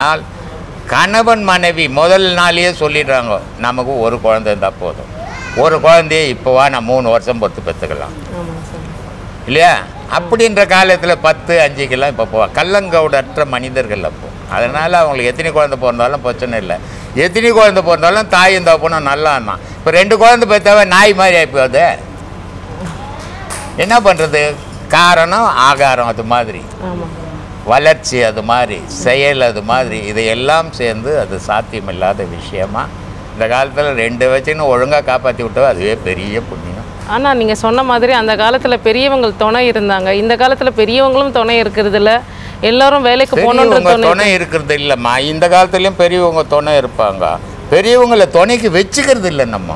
ஆனால் கணவன் மனைவி முதல் நாளே சொல்லிடுறாங்க நமக்கு ஒரு குழந்தை இருந்தால் போதும் ஒரு குழந்தைய இப்போவா நான் மூணு வருஷம் பொறுத்து பெற்றுக்கலாம் ஆமாங்க சாமி இல்லையா அப்படின்ற காலத்தில் பத்து அஞ்சுக்கெல்லாம் இப்போ போவா கள்ளங்கவுடற்ற மனிதர்கள் அப்போ அதனால் அவங்களுக்கு எத்தனை குழந்தை பிறந்தாலும் பிரச்சனை இல்லை எத்தனை குழந்தை பிறந்தாலும் தாயும் தகப்பனும் நல்லா இருந்தான் இப்போ ரெண்டு குழந்தை பெற்றாவே நாய் மாதிரி ஆகிப்போகுது என்ன பண்ணுறது காரணம் ஆகாரம் அது மாதிரி ஆமாங்க வளர்ச்சி அது மாதிரி செயல் அது மாதிரி இதையெல்லாம் சேர்ந்து அது சாத்தியமில்லாத விஷயமா இந்த காலத்தில் ரெண்டு வச்சுன்னு ஒழுங்காக காப்பாற்றி விட்டா அதுவே பெரிய புண்ணியம் ஆனால் நீங்கள் சொன்ன மாதிரி அந்த காலத்தில் பெரியவங்க துணை இருந்தாங்க இந்த காலத்தில் பெரியவங்களும் துணை இருக்கிறது இல்ல எல்லாரும் வேலைக்கு போகணுன்ற பெரியவங்க துணை துணை இருக்கிறது இல்லைம்மா இந்த காலத்துலேயும் பெரியவங்க துணை இருப்பாங்க பெரியவங்களை துணைக்கு வச்சுக்கிறது இல்லை நம்ம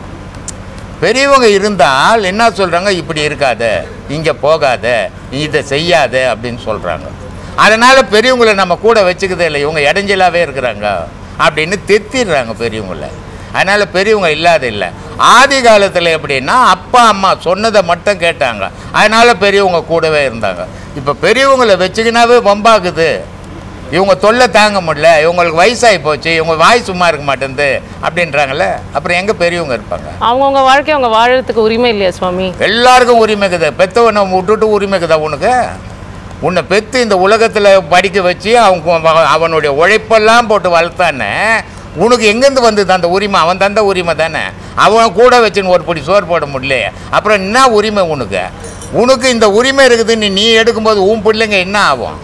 பெரியவங்க இருந்தால் என்ன சொல்கிறாங்க இப்படி இருக்காத இங்கே போகாத இதை செய்யாத அப்படின்னு சொல்கிறாங்க அதனால் பெரியவங்களை நம்ம கூட வச்சுக்கிறதே இல்லை இவங்க இடைஞ்சலாகவே இருக்கிறாங்க அப்படின்னு தெத்திடுறாங்க பெரியவங்கள அதனால் பெரியவங்க இல்லாத இல்லை ஆதி காலத்தில் எப்படின்னா அப்பா அம்மா சொன்னதை மட்டும் கேட்டாங்க அதனால் பெரியவங்க கூடவே இருந்தாங்க இப்போ பெரியவங்களை வச்சுக்கினாவே வம்பாக்குது இவங்க தொல்லை தாங்க முடியல இவங்களுக்கு வயசாகி போச்சு இவங்க வாய் சும்மா இருக்க மாட்டேங்குது அப்படின்றாங்கல்ல அப்புறம் எங்கே பெரியவங்க இருப்பாங்க அவங்கவுங்க வாழ்க்கை அவங்க வாழறதுக்கு உரிமை இல்லையா சுவாமி எல்லாருக்கும் உரிமை இருக்குது பெத்தவனை விட்டுட்டு உரிமை இருக்குதா உனக்கு உன்னை பெற்று இந்த உலகத்தில் படிக்க வச்சு அவங்க அவனுடைய உழைப்பெல்லாம் போட்டு வளர்த்தானே உனக்கு எங்கேருந்து வந்தது அந்த உரிமை அவன் தந்த உரிமை தானே அவன் கூட வச்சுன்னு ஒரு பிடி சோறு போட முடியலையே அப்புறம் என்ன உரிமை உனக்கு உனக்கு இந்த உரிமை இருக்குதுன்னு நீ எடுக்கும்போது உன் பிள்ளைங்க என்ன ஆகும்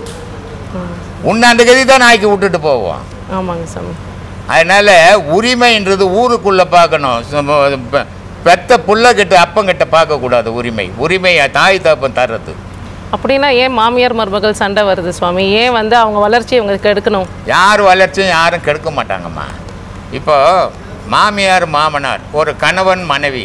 உன்னை அந்த கதி தான் ஆக்கி விட்டுட்டு போவோம் ஆமாங்க சாமி அதனால் உரிமைன்றது ஊருக்குள்ளே பார்க்கணும் சும்மா பெ- பெத்த புள்ளக்கிட்ட அப்பங்கிட்ட பார்க்கக்கூடாது உரிமை உரிமையை தாய் தகப்பன் தர்றது அப்படின்னா ஏன் மாமியார் மருமகள் சண்டை வருது சுவாமி ஏன் வந்து அவங்க வளர்ச்சியை இவங்களுக்கு கெடுக்கணும் யார் வளர்ச்சியும் யாரும் கெடுக்க மாட்டாங்கம்மா இப்போ மாமியார் மாமனார் ஒரு கணவன் மனைவி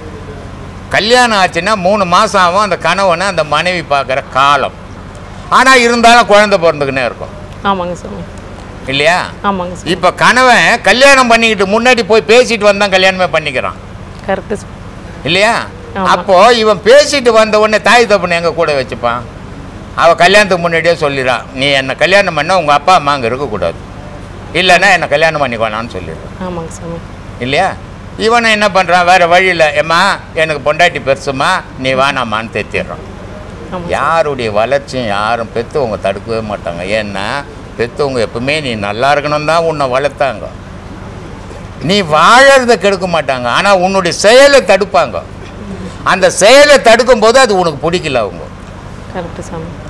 கல்யாணம் ஆச்சுன்னா மூணு மாதம் ஆகும் அந்த கணவனை அந்த மனைவி பார்க்குற காலம் ஆனால் இருந்தாலும் குழந்தை பிறந்துக்கினே இருக்கும் ஆமாங்க சாமி இல்லையா ஆமாங்க சாமி இப்போ கணவன் கல்யாணம் பண்ணிக்கிட்டு முன்னாடி போய் பேசிட்டு வந்தான் கல்யாணமே பண்ணிக்கிறான் கரெக்டு இல்லையா ஆமா. அப்போ இவன் பேசிட்டு வந்த உடனே தாய் தப்பனை எங்க கூட வச்சுப்பான் அவ கல்யாணத்துக்கு முன்னாடியே சொல்லிடுறான் நீ என்னை கல்யாணம் பண்ண உங்க அப்பா அம்மா அங்கே இருக்கக்கூடாது இல்லைன்னா என்னை கல்யாணம் பண்ணிக்கோனான்னு சொல்லிடுறான் ஆமாங்க சாமி இல்லையா இவனை என்ன பண்ணுறான் வேற வழியில் ஏம்மா எனக்கு பொண்டாட்டி பெருசுமா நீ வானாமான்னு தெத்திடுறான் ஆமாம் யாருடைய வளர்ச்சியும் யாரும் பெற்றவங்க தடுக்கவே மாட்டாங்க ஏன்னா பெற்றவங்க எப்பவுமே நீ நல்லா இருக்கணும் தான் உன்னை வளர்த்தாங்க நீ வாழறத கெடுக்க மாட்டாங்க ஆனால் உன்னுடைய செயலை தடுப்பாங்க அந்த செயலை தடுக்கும்போது அது உனக்கு பிடிக்கல அவங்க கரெக்டு சாமி